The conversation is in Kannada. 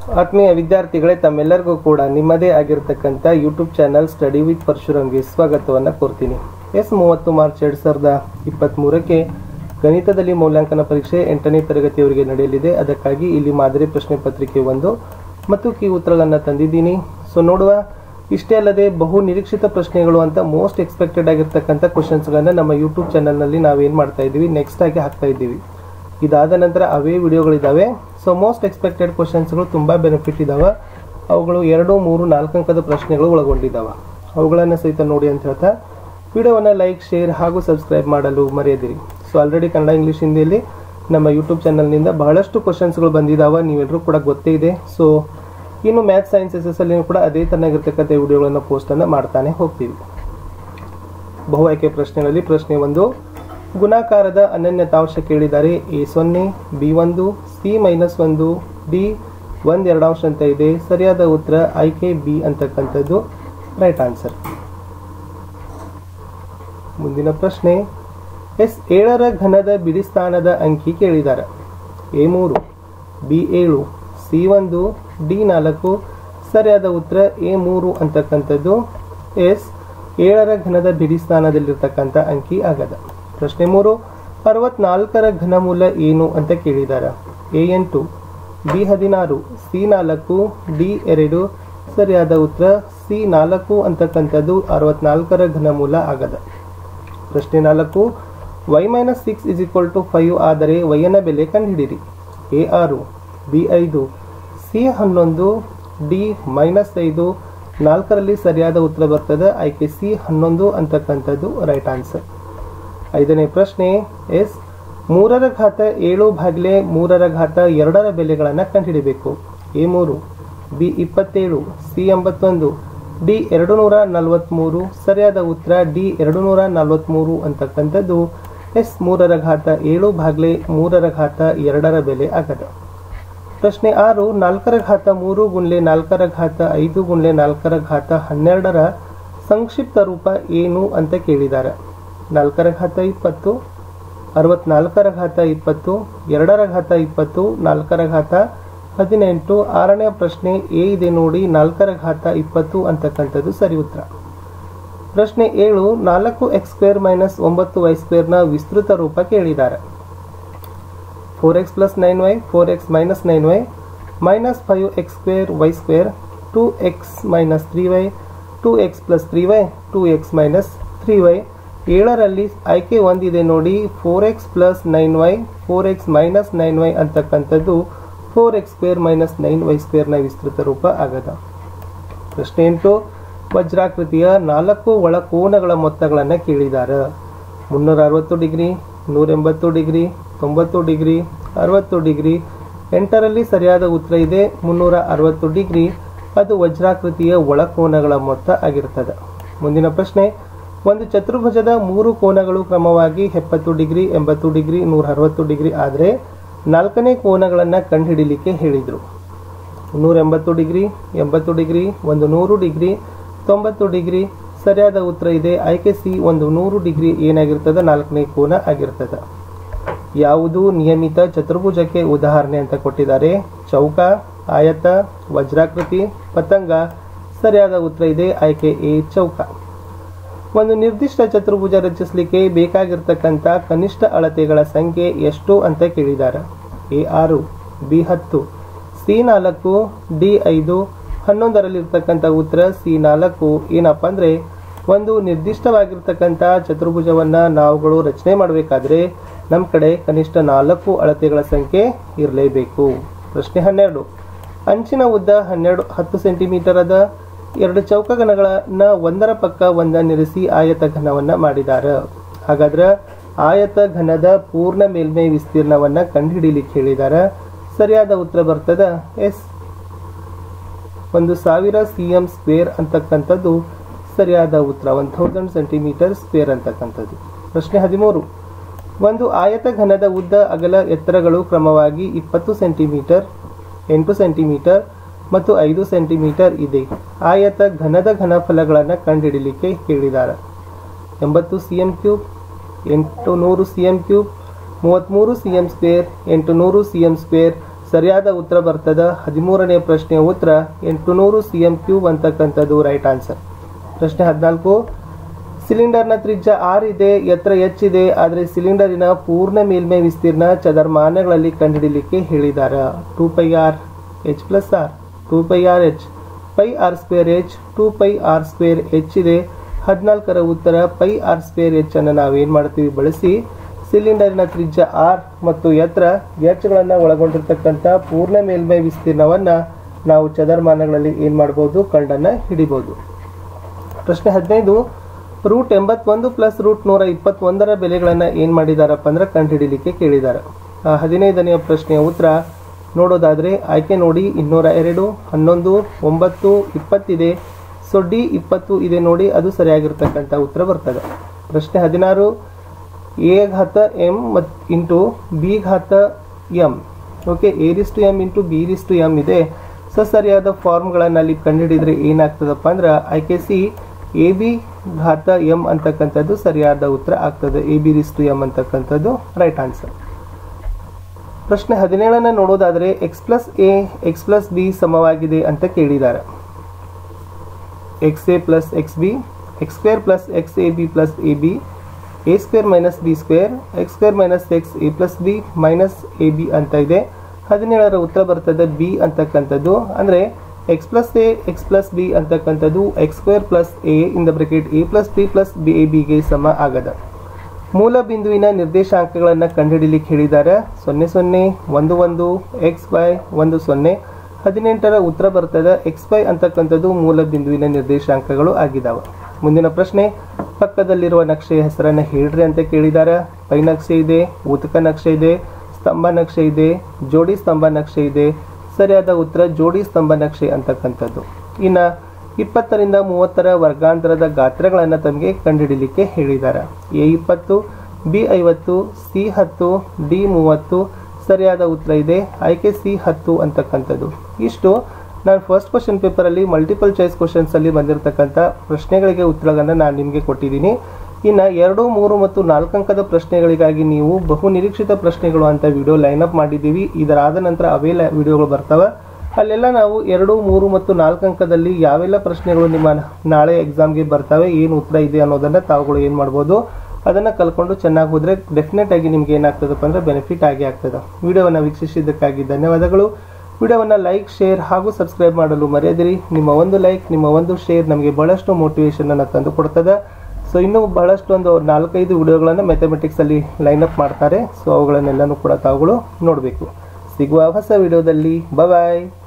ಆತ್ಮೀಯ ವಿದ್ಯಾರ್ಥಿಗಳೇ ತಮ್ಮೆಲ್ಲರಿಗೂ ಕೂಡ ನಿಮ್ಮದೇ ಆಗಿರತಕ್ಕಂಥ ಯೂಟ್ಯೂಬ್ ಚಾನಲ್ ಸ್ಟಡಿ ವಿತ್ ಪರಶುರಂಗೆ ಸ್ವಾಗತವನ್ನು ಕೋರ್ತೀನಿ ಎಸ್ ಮೂವತ್ತು ಮಾರ್ಚ್ ಎರಡು ಸಾವಿರದ ಇಪ್ಪತ್ತ್ಮೂರಕ್ಕೆ ಗಣಿತದಲ್ಲಿ ಮೌಲ್ಯಾಂಕನ ಪರೀಕ್ಷೆ ಎಂಟನೇ ತರಗತಿಯವರಿಗೆ ನಡೆಯಲಿದೆ ಅದಕ್ಕಾಗಿ ಇಲ್ಲಿ ಮಾದರಿ ಪ್ರಶ್ನೆ ಪತ್ರಿಕೆ ಒಂದು ಮತ್ತು ಕೀ ಉತ್ತರಗಳನ್ನು ತಂದಿದ್ದೀನಿ ಸೊ ನೋಡುವ ಇಷ್ಟೇ ಅಲ್ಲದೆ ಬಹು ನಿರೀಕ್ಷಿತ ಪ್ರಶ್ನೆಗಳು ಅಂತ ಮೋಸ್ಟ್ ಎಕ್ಸ್ಪೆಕ್ಟೆಡ್ ಆಗಿರ್ತಕ್ಕಂಥ ಕ್ವಶನ್ಸ್ಗಳನ್ನು ನಮ್ಮ ಯೂಟ್ಯೂಬ್ ಚಾನಲ್ನಲ್ಲಿ ನಾವೇನು ಮಾಡ್ತಾ ಇದ್ದೀವಿ ನೆಕ್ಸ್ಟ್ ಆಗಿ ಹಾಕ್ತಾ ಇದ್ದೀವಿ ಇದಾದ ನಂತರ ಅವೇ ವಿಡಿಯೋಗಳಿದ್ದಾವೆ ಸೊ ಮೋಸ್ಟ್ ಎಕ್ಸ್ಪೆಕ್ಟೆಡ್ ಕ್ವಶನ್ಸ್ಗಳು ತುಂಬ ಬೆನಿಫಿಟ್ ಇದ್ದಾವೆ ಅವುಗಳು ಎರಡು ಮೂರು ನಾಲ್ಕು ಅಂಕದ ಪ್ರಶ್ನೆಗಳು ಒಳಗೊಂಡಿದ್ದಾವೆ ಅವುಗಳನ್ನು ಸಹಿತ ನೋಡಿ ಅಂತ ಹೇಳ್ತಾ ವಿಡಿಯೋವನ್ನು ಲೈಕ್ ಶೇರ್ ಹಾಗೂ ಸಬ್ಸ್ಕ್ರೈಬ್ ಮಾಡಲು ಮರೆಯದಿರಿ ಸೊ ಆಲ್ರೆಡಿ ಕನ್ನಡ ಇಂಗ್ಲೀಷ್ ಹಿಂದಿಯಲ್ಲಿ ನಮ್ಮ ಯೂಟ್ಯೂಬ್ ಚಾನಲ್ನಿಂದ ಬಹಳಷ್ಟು ಕ್ವಶನ್ಸ್ಗಳು ಬಂದಿದ್ದಾವೆ ನೀವೆಲ್ಲರೂ ಕೂಡ ಗೊತ್ತೇ ಇದೆ ಸೊ ಇನ್ನು ಮ್ಯಾಥ್ಸ್ ಸೈನ್ಸ್ ಎಸ್ ಎಸ್ ಅಲ್ಲಿ ಕೂಡ ಅದೇ ತರನಾಗಿರ್ತಕ್ಕಂಥ ವಿಡಿಯೋಗಳನ್ನು ಪೋಸ್ಟನ್ನು ಮಾಡ್ತಾನೆ ಹೋಗ್ತೀವಿ ಬಹು ಆಯ್ಕೆ ಪ್ರಶ್ನೆಗಳಲ್ಲಿ ಪ್ರಶ್ನೆ ಒಂದು ಗುಣಾಕಾರದ ಅನನ್ಯತಾಂಶ ಕೇಳಿದ್ದಾರೆ ಎ ಸೊನ್ನೆ ಬಿ ಒಂದು ಸಿ ಮೈನಸ್ ಒಂದು ಡಿ ಒಂದು ಎರಡಾಂಶ ಅಂತ ಇದೆ ಸರಿಯಾದ ಉತ್ತರ ಆಯ್ಕೆ ಬಿ ಅಂತಕ್ಕಂಥದ್ದು ರೈಟ್ ಆನ್ಸರ್ ಮುಂದಿನ ಪ್ರಶ್ನೆ ಎಸ್ ಏಳರ ಘನದ ಬಿಡಿಸ್ಥಾನದ ಅಂಕಿ ಕೇಳಿದ್ದಾರೆ ಎ ಮೂರು ಬಿ ಏಳು ಸಿ ಒಂದು ಡಿ ನಾಲ್ಕು ಸರಿಯಾದ ಉತ್ತರ ಎ ಮೂರು ಅಂತಕ್ಕಂಥದ್ದು ಎಸ್ ಏಳರ ಘನದ ಬಿಡಿಸ್ಥಾನದಲ್ಲಿರ್ತಕ್ಕಂಥ ಅಂಕಿ ಆಗದ ಪ್ರಶ್ನೆ ಮೂರು ಅರವತ್ನಾಲ್ಕರ ಘನಮೂಲ ಏನು ಅಂತ ಕೇಳಿದ್ದಾರೆ ಎ ಎಂಟು ಬಿ ಹದಿನಾರು ಸಿ ನಾಲ್ಕು ಡಿ ಎರಡು ಸರಿಯಾದ ಉತ್ತರ ಸಿ ನಾಲ್ಕು ಅಂತಕ್ಕಂಥದ್ದು ಅರವತ್ನಾಲ್ಕರ ಘನಮೂಲ ಆಗದ ಪ್ರಶ್ನೆ ನಾಲ್ಕು Y minus six is equal to five ಆದರೆ ವೈಯನ ಬೆಲೆ ಕಂಡುಹಿಡಿರಿ ಎ ಆರು ಬಿ ಐದು ಸಿ ಹನ್ನೊಂದು ಡಿ ಮೈನಸ್ ಐದು ನಾಲ್ಕರಲ್ಲಿ ಸರಿಯಾದ ಉತ್ತರ ಬರ್ತದೆ ಆಯ್ಕೆ ಸಿ ಹನ್ನೊಂದು ಅಂತಕ್ಕಂಥದ್ದು ರೈಟ್ ಆನ್ಸರ್ ಐದನೇ ಪ್ರಶ್ನೆ ಎಸ್ ಮೂರರ ಘಾತ ಏಳು ಭಾಗಿಲೆ ಮೂರರ ಘಾತ ಎರಡರ ಬೆಲೆಗಳನ್ನು ಕಂಡುಹಿಡಿಬೇಕು ಎ ಮೂರು ಬಿ ಇಪ್ಪತ್ತೇಳು ಸಿ ಎಂಬತ್ತೊಂದು ಡಿ ಎರಡು ನೂರ ನಲವತ್ತ್ಮೂರು ಸರಿಯಾದ ಉತ್ತರ ಡಿ ಎರಡು ನೂರ ನಲವತ್ತ್ಮೂರು ಅಂತಕ್ಕಂಥದ್ದು ಎಸ್ ಮೂರರ ಘಾತ ಏಳು ಭಾಗಿಲೆ ಮೂರರ ಘಾತ ಎರಡರ ಬೆಲೆ ಆಗದ ಪ್ರಶ್ನೆ ಆರು ನಾಲ್ಕರ ಘಾತ ಮೂರು ಗುಣ್ಲೆ ನಾಲ್ಕರ ಘಾತ ಐದು ಗುಣ್ಲೆ ನಾಲ್ಕರ ಘಾತ ಹನ್ನೆರಡರ ಸಂಕ್ಷಿಪ್ತ ರೂಪ ಏನು ಅಂತ ಕೇಳಿದ್ದಾರೆ ನಾಲ್ಕರ ಘಾತ ಇಪ್ಪತ್ತು ಅರವತ್ನಾಲ್ಕರ ಘಾತ ಇಪ್ಪತ್ತು ಎರಡರ ಘಾತ ಇಪ್ಪತ್ತು ನಾಲ್ಕರ ಘಾತ ಹದಿನೆಂಟು ಆರನೇ ಪ್ರಶ್ನೆ ಎ ಇದೆ ನೋಡಿ ನಾಲ್ಕರ ಘಾತ ಇಪ್ಪತ್ತು ಅಂತಕ್ಕಂಥದ್ದು ಸರಿ ಉತ್ತರ ಪ್ರಶ್ನೆ ಏಳು ನಾಲ್ಕು ಎಕ್ಸ್ ಸ್ಕ್ವೇರ್ ಮೈನಸ್ ಒಂಬತ್ತು ವೈ ಸ್ಕ್ವೇರ್ನ ವಿಸ್ತೃತ ರೂಪ ಕೇಳಿದ್ದಾರೆ four X plus nine Y four X minus nine Y minus five X square Y square two X minus three Y two X plus three Y two X minus three Y ಏಳರಲ್ಲಿ ಆಯ್ಕೆ ಒಂದಿದೆ ನೋಡಿ four X plus nine Y four X minus nine Y ಅಂತಕ್ಕಂಥದ್ದು four X square minus nine Y ಸ್ಕ್ವೇರ್ನ ವಿಸ್ತೃತ ರೂಪ ಆಗದ ಪ್ರಶ್ನೆ ಎಂಟು ವಜ್ರಾಕೃತಿಯ ನಾಲ್ಕು ಒಳಕೋನಗಳ ಮೊತ್ತಗಳನ್ನು ಕೇಳಿದ್ದಾರೆ ಮುನ್ನೂರ ಅರವತ್ತು ಡಿಗ್ರಿ ನೂರ ಎಂಬತ್ತು ಡಿಗ್ರಿ ತೊಂಬತ್ತು ಡಿಗ್ರಿ ಅರವತ್ತು ಡಿಗ್ರಿ ಎಂಟರಲ್ಲಿ ಸರಿಯಾದ ಉತ್ತರ ಇದೆ ಮುನ್ನೂರ ಅರವತ್ತು ಡಿಗ್ರಿ ಅದು ವಜ್ರಾಕೃತಿಯ ಒಳಕೋನಗಳ ಮೊತ್ತ ಆಗಿರ್ತದೆ ಮುಂದಿನ ಪ್ರಶ್ನೆ ಒಂದು ಚತುರ್ಭುಜದ ಮೂರು ಕೋನಗಳು ಕ್ರಮವಾಗಿ ಎಪ್ಪತ್ತು ಡಿಗ್ರಿ ಎಂಬತ್ತು ಡಿಗ್ರಿ ನೂರ ಅರವತ್ತು ಡಿಗ್ರಿ ಆದರೆ ನಾಲ್ಕನೇ ಕೋನಗಳನ್ನು ಕಂಡುಹಿಡಿಲಿಕ್ಕೆ ಹೇಳಿದರು ನೂರ ಎಂಬತ್ತು ಡಿಗ್ರಿ ಎಂಬತ್ತು ಡಿಗ್ರಿ ಒಂದು ನೂರು ಡಿಗ್ರಿ ತೊಂಬತ್ತು ಡಿಗ್ರಿ ಸರಿಯಾದ ಉತ್ತರ ಇದೆ ಆಯ್ಕೆ ಸಿ ಒಂದು ನೂರು ಡಿಗ್ರಿ ಏನಾಗಿರ್ತದೆ ನಾಲ್ಕನೇ ಕೋನ ಆಗಿರ್ತದೆ ಯಾವುದು ನಿಯಮಿತ ಚತುರ್ಭುಜಕ್ಕೆ ಉದಾಹರಣೆ ಅಂತ ಕೊಟ್ಟಿದ್ದಾರೆ ಚೌಕ ಆಯತ ವಜ್ರಾಕೃತಿ ಪತಂಗ ಸರಿಯಾದ ಉತ್ತರ ಇದೆ ಆಯ್ಕೆ ಎ ಚೌಕ ಒಂದು ನಿರ್ದಿಷ್ಟ ಚತುರ್ಭುಜ ರಚಿಸಲಿಕ್ಕೆ ಬೇಕಾಗಿರ್ತಕ್ಕಂಥ ಕನಿಷ್ಠ ಅಳತೆಗಳ ಸಂಖ್ಯೆ ಎಷ್ಟು ಅಂತ ಕೇಳಿದ್ದಾರೆ ಎ ಆರು ಬಿ ಹತ್ತು ಸಿ ನಾಲ್ಕು ಡಿ ಐದು ಹನ್ನೊಂದರಲ್ಲಿರ್ತಕ್ಕಂಥ ಉತ್ತರ ಸಿ ನಾಲ್ಕು ಏನಪ್ಪ ಅಂದರೆ ಒಂದು ನಿರ್ದಿಷ್ಟವಾಗಿರ್ತಕ್ಕಂಥ ಚತುರ್ಭುಜವನ್ನು ನಾವುಗಳು ರಚನೆ ಮಾಡಬೇಕಾದ್ರೆ ನಮ್ಮ ಕಡೆ ಕನಿಷ್ಠ ನಾಲ್ಕು ಅಳತೆಗಳ ಸಂಖ್ಯೆ ಇರಲೇಬೇಕು ಪ್ರಶ್ನೆ ಹನ್ನೆರಡು ಅಂಚಿನ ಉದ್ದ ಹನ್ನೆರಡು ಹತ್ತು ಸೆಂಟಿಮೀಟರ್ ಅದ ಎರಡು ಚೌಕಘನಗಳನ್ನ ಒಂದರ ಪಕ್ಕ ಒಂದನ್ನಿರಿಸಿ ಆಯತ ಘನವನ್ನು ಮಾಡಿದ್ದಾರೆ ಹಾಗಾದ್ರೆ ಆಯತ ಘನದ ಪೂರ್ಣ ಮೇಲ್ಮೈ ವಿಸ್ತೀರ್ಣವನ್ನು ಕಂಡುಹಿಡಿಲಿಕ್ಕೆ ಹೇಳಿದ್ದಾರೆ ಸರಿಯಾದ ಉತ್ತರ ಬರ್ತದ ಎಸ್ ಒಂದು ಸಾವಿರ ಸಿ ಎಂ ಸ್ಕ್ವೇರ್ ಅಂತಕ್ಕಂಥದ್ದು ಸರಿಯಾದ ಉತ್ತರ ಒನ್ ಥೌಸಂಡ್ ಸೆಂಟಿಮೀಟರ್ ಸ್ಕ್ವೇರ್ ಅಂತಕ್ಕಂಥದ್ದು ಪ್ರಶ್ನೆ ಹದಿಮೂರು ಒಂದು ಆಯತ ಘನದ ಉದ್ದ ಅಗಲ ಎತ್ತರಗಳು ಕ್ರಮವಾಗಿ ಇಪ್ಪತ್ತು ಸೆಂಟಿಮೀಟರ್ ಎಂಟು ಸೆಂಟಿಮೀಟರ್ ಮತ್ತು ಐದು ಸೆಂಟಿಮೀಟರ್ ಇದೆ ಆಯತ ಘನದ ಘನಫಲಗಳನ್ನು ಕಂಡುಹಿಡಲಿಕ್ಕೆ ಕೇಳಿದ್ದಾರೆ ಎಂಬತ್ತು ಸಿ ಎಂ ಕ್ಯೂಬ್ ಎಂಟು ನೂರು ಸಿ ಎಂ ಕ್ಯೂಬ್ ಮೂವತ್ತ್ಮೂರು ಸಿ ಎಂ ಸ್ಕ್ವೇರ್ ಎಂಟು ನೂರು ಸಿ ಎಂ ಸ್ಕ್ವೇರ್ ಸರಿಯಾದ ಉತ್ತರ ಬರ್ತದ ಹದಿಮೂರನೇ ಪ್ರಶ್ನೆಯ ಉತ್ತರ ಎಂಟುನೂರು ಸಿ ಎಂ ಕ್ಯೂಬ್ ಅಂತಕ್ಕಂಥದ್ದು ರೈಟ್ ಆನ್ಸರ್ ಪ್ರಶ್ನೆ ಹದಿನಾಲ್ಕು ಸಿಲಿಂಡರ್ನ ತ್ರಿಜ್ಯ ಆರ್ ಇದೆ ಎತ್ತರ ಎಚ್ ಇದೆ ಆದರೆ ಸಿಲಿಂಡರಿನ ಪೂರ್ಣ ಮೇಲ್ಮೈ ವಿಸ್ತೀರ್ಣ ಚದರ್ಮಾನಗಳಲ್ಲಿ ಕಂಡುಹಿಡಿಯಲಿಕ್ಕೆ ಹೇಳಿದ್ದಾರೆ two pi R H plus R two pi R H pi R square H two pi R square H ಇದೆ ಹದಿನಾಲ್ಕರ ಉತ್ತರ ಪೈ ಆರ್ ಸ್ಕ್ವೇರ್ ಎಚ್ ಅನ್ನು ನಾವೇನು ಮಾಡ್ತೀವಿ ಬಳಸಿ ಸಿಲಿಂಡರಿನ ತ್ರಿಜ್ಯ ಆರ್ ಮತ್ತು ಎತ್ತರ ಎಚ್ಗಳನ್ನು ಒಳಗೊಂಡಿರ್ತಕ್ಕಂಥ ಪೂರ್ಣ ಮೇಲ್ಮೈ ವಿಸ್ತೀರ್ಣವನ್ನು ನಾವು ಚದರ್ಮಾನಗಳಲ್ಲಿ ಏನು ಮಾಡ್ಬೋದು ಕಂಡನ್ನು ಹಿಡಿಬೋದು ಪ್ರಶ್ನೆ ಹದಿನೈದು ರೂಟ್ ಎಂಬತ್ತೊಂದು ಪ್ಲಸ್ ರೂಟ್ ನೂರ ಇಪ್ಪತ್ತೊಂದರ ಬೆಲೆಗಳನ್ನು ಏನು ಮಾಡಿದಾರಪ್ಪ ಅಂದ್ರೆ ಕಂಡುಹಿಡಿಲಿಕ್ಕೆ ಕೇಳಿದ್ದಾರೆ ಆ ಹದಿನೈದನೆಯ ಪ್ರಶ್ನೆಯ ಉತ್ತರ ನೋಡೋದಾದ್ರೆ ಆಯ್ಕೆ ನೋಡಿ ಇನ್ನೂರ ಎರಡು ಹನ್ನೊಂದು ಒಂಬತ್ತು ಇಪ್ಪತ್ತಿದೆ ಸೊ ಡಿ ಇಪ್ಪತ್ತು ಇದೆ ನೋಡಿ ಅದು ಸರಿಯಾಗಿರ್ತಕ್ಕಂಥ ಉತ್ತರ ಬರ್ತದೆ ಪ್ರಶ್ನೆ ಹದಿನಾರು ಎ ಘಾತ ಎಂ ಮತ್ ಇಂಟು ಬಿ ಘಾತ M okay A raise to M into B raise to M ಇದೆ ಸೊ ಸರಿಯಾದ ಫಾರ್ಮ್ಗಳನ್ನು ಅಲ್ಲಿ ಕಂಡುಹಿಡಿದ್ರೆ ಏನಾಗ್ತದಪ್ಪ ಅಂದ್ರೆ ಆಯ್ಕೆ ಸಿ ಎ ಬಿ ಘಾತ ಎಂ ಅಂತಕ್ಕಂಥದ್ದು ಸರಿಯಾದ ಉತ್ತರ ಆಗ್ತದೆ A B raise to M ಅಂತಕ್ಕಂಥದ್ದು ರೈಟ್ ಆನ್ಸರ್ ಪ್ರಶ್ನೆ ಹದಿನೇಳನ್ನ ನೋಡೋದಾದ್ರೆ X plus A X plus B ಸಮವಾಗಿದೆ ಅಂತ ಕೇಳಿದ್ದಾರೆ X A plus X B X square plus X A B plus A B A square minus B square X square minus X A plus B minus A B ಅಂತ ಇದೆ ಹದಿನೇಳರ ಉತ್ತರ ಬರ್ತದೆ ಬಿ ಅಂತಕ್ಕಂಥದ್ದು ಅಂದರೆ X plus A X plus B ಅಂತಕ್ಕಂಥದ್ದು X square plus A in the bracket A plus B plus B A ಬಿಗೆ ಸಮ ಆಗದ ಮೂಲ ಬಿಂದುವಿನ ನಿರ್ದೇಶಾಂಕಗಳನ್ನು ಕಂಡುಹಿಡಿಲಿಕ್ಕೆ ಹೇಳಿದ್ದಾರೆ ಸೊನ್ನೆ ಸೊನ್ನೆ ಒಂದು ಒಂದು ಎಕ್ಸ್ ವೈ ಒಂದು ಸೊನ್ನೆ ಹದಿನೆಂಟರ ಉತ್ತರ ಬರ್ತದೆ ಎಕ್ಸ್ ವೈ ಅಂತಕ್ಕಂಥದ್ದು ಮೂಲ ಬಿಂದುವಿನ ನಿರ್ದೇಶಾಂಕಗಳು ಆಗಿದ್ದಾವೆ ಮುಂದಿನ ಪ್ರಶ್ನೆ ಪಕ್ಕದಲ್ಲಿರುವ ನಕ್ಷೆಯ ಹೆಸರನ್ನು ಹೇಳ್ರಿ ಅಂತ ಕೇಳಿದ್ದಾರೆ ಪೈ ನಕ್ಷೆ ಇದೆ ಊತಕ ನಕ್ಷೆ ಇದೆ ಸ್ತಂಭ ನಕ್ಷೆ ಇದೆ ಜೋಡಿ ಸ್ತಂಭ ನಕ್ಷೆ ಇದೆ ಸರಿಯಾದ ಉತ್ತರ ಜೋಡಿ ಸ್ತಂಭ ನಕ್ಷೆ ಅಂತಕ್ಕಂಥದ್ದು ಇನ್ನು ಇಪ್ಪತ್ತರಿಂದ ಮೂವತ್ತರ ವರ್ಗಾಂತರದ ಗಾತ್ರಗಳನ್ನು ತಮಗೆ ಕಂಡುಹಿಡಿಲಿಕ್ಕೆ ಹೇಳಿದ್ದಾರೆ ಎ ಇಪ್ಪತ್ತು ಬಿ ಐವತ್ತು ಸಿ ಹತ್ತು ಡಿ ಮೂವತ್ತು ಸರಿಯಾದ ಉತ್ತರ ಇದೆ ಆಯ್ಕೆ ಸಿ ಹತ್ತು ಅಂತಕ್ಕಂಥದ್ದು ಇಷ್ಟು ನಾನು ಫಸ್ಟ್ ಕ್ವಶನ್ ಪೇಪರಲ್ಲಿ ಮಲ್ಟಿಪಲ್ ಚಾಯ್ಸ್ ಕ್ವಶನ್ಸಲ್ಲಿ ಬಂದಿರತಕ್ಕಂಥ ಪ್ರಶ್ನೆಗಳಿಗೆ ಉತ್ತರಗಳನ್ನು ನಾನು ನಿಮಗೆ ಕೊಟ್ಟಿದ್ದೀನಿ ಇನ್ನು ಎರಡು ಮೂರು ಮತ್ತು ನಾಲ್ಕು ಅಂಕದ ಪ್ರಶ್ನೆಗಳಿಗಾಗಿ ನೀವು ಬಹು ನಿರೀಕ್ಷಿತ ಪ್ರಶ್ನೆಗಳು ಅಂತ ವಿಡಿಯೋ ಲೈನ್ ಅಪ್ ಮಾಡಿದ್ದೀವಿ ಇದರಾದ ನಂತರ ಅವೇ ವಿಡಿಯೋಗಳು ಬರ್ತವೆ ಅಲ್ಲೆಲ್ಲ ನಾವು ಎರಡು ಮೂರು ಮತ್ತು ನಾಲ್ಕು ಅಂಕದಲ್ಲಿ ಯಾವೆಲ್ಲ ಪ್ರಶ್ನೆಗಳು ನಿಮ್ಮ ನಾಳೆ ಎಕ್ಸಾಮ್ಗೆ ಬರ್ತವೆ ಏನು ಉತ್ತರ ಇದೆ ಅನ್ನೋದನ್ನು ತಾವುಗಳು ಏನು ಮಾಡ್ಬೋದು ಅದನ್ನು ಕಲ್ಕೊಂಡು ಚೆನ್ನಾಗಿ ಹೋದರೆ ಡೆಫಿನೆಟ್ ಆಗಿ ನಿಮ್ಗೆ ಏನಾಗ್ತದಪ್ಪ ಅಂದರೆ ಬೆನಿಫಿಟ್ ಆಗೇ ಆಗ್ತದೆ ವಿಡಿಯೋವನ್ನು ವೀಕ್ಷಿಸಿದ್ದಕ್ಕಾಗಿ ಧನ್ಯವಾದಗಳು ವಿಡಿಯೋವನ್ನು ಲೈಕ್ ಶೇರ್ ಹಾಗೂ ಸಬ್ಸ್ಕ್ರೈಬ್ ಮಾಡಲು ಮರೆಯದಿರಿ ನಿಮ್ಮ ಒಂದು ಲೈಕ್ ನಿಮ್ಮ ಒಂದು ಶೇರ್ ನಮಗೆ ಬಹಳಷ್ಟು ಮೋಟಿವೇಶನನ್ನು ತಂದು ಕೊಡ್ತದೆ ಸೊ ಇನ್ನೂ ಬಹಳಷ್ಟು ಒಂದು ನಾಲ್ಕೈದು ವಿಡಿಯೋಗಳನ್ನು ಮ್ಯಾಥಮೆಟಿಕ್ಸಲ್ಲಿ ಲೈನ್ ಅಪ್ ಮಾಡ್ತಾರೆ ಸೊ ಅವುಗಳನ್ನೆಲ್ಲನೂ ಕೂಡ ತಾವುಗಳು ನೋಡಬೇಕು ಸಿಗುವ ಹೊಸ ವಿಡಿಯೋದಲ್ಲಿ ಬಾಯ್